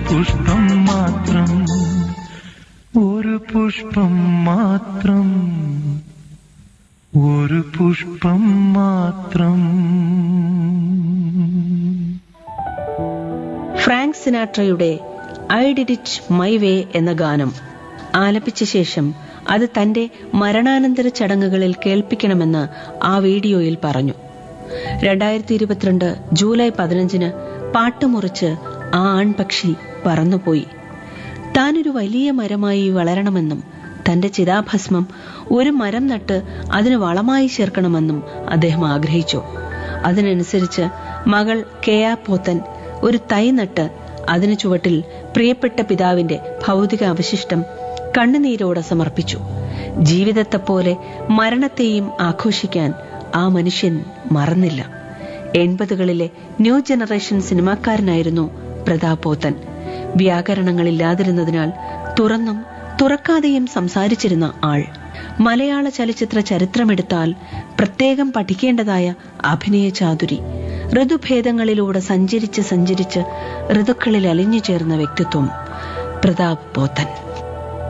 പുഷ്പം മാത്രം ഒരു പുഷ്പം മാത്രം ഒരു പുഷ്പം മാത്രം ഫ്രാങ്ക് സിനാട്രയുടെ I did it my way എന്ന ഗാനം ആലപിച്ച ശേഷം അത് തന്റെ മരണാനന്തര ചടങ്ങുകളിൽ കേൾപ്പിക്കണമെന്ന് ആ വീഡിയോയിൽ പറഞ്ഞു രണ്ടായിരത്തി ഇരുപത്തിരണ്ട് ജൂലൈ പതിനഞ്ചിന് പാട്ടുമുറിച്ച് ആ ആൺപക്ഷി പറന്നുപോയി താനൊരു വലിയ മരമായി വളരണമെന്നും തന്റെ ചിതാഭസ്മം ഒരു മരം നട്ട് അതിന് വളമായി ചേർക്കണമെന്നും അദ്ദേഹം ആഗ്രഹിച്ചു അതിനനുസരിച്ച് മകൾ കെയ പോത്തൻ ഒരു തൈ നട്ട് അതിനു ചുവട്ടിൽ പ്രിയപ്പെട്ട പിതാവിന്റെ ഭൗതിക അവശിഷ്ടം കണ്ണുനീരോടെ സമർപ്പിച്ചു ജീവിതത്തെപ്പോലെ മരണത്തെയും ആഘോഷിക്കാൻ ആ മനുഷ്യൻ മറന്നില്ല എൺപതുകളിലെ ന്യൂ ജനറേഷൻ സിനിമാക്കാരനായിരുന്നു പ്രതാപ് പോത്തൻ വ്യാകരണങ്ങളില്ലാതിരുന്നതിനാൽ തുറന്നും തുറക്കാതെയും സംസാരിച്ചിരുന്ന ആൾ മലയാള ചലച്ചിത്ര ചരിത്രമെടുത്താൽ പ്രത്യേകം പഠിക്കേണ്ടതായ അഭിനയ ചാതുരി ഋതുഭേദങ്ങളിലൂടെ സഞ്ചരിച്ച് സഞ്ചരിച്ച് ഋതുക്കളിൽ അലിഞ്ഞു ചേർന്ന വ്യക്തിത്വം പ്രതാപ് പോത്തൻ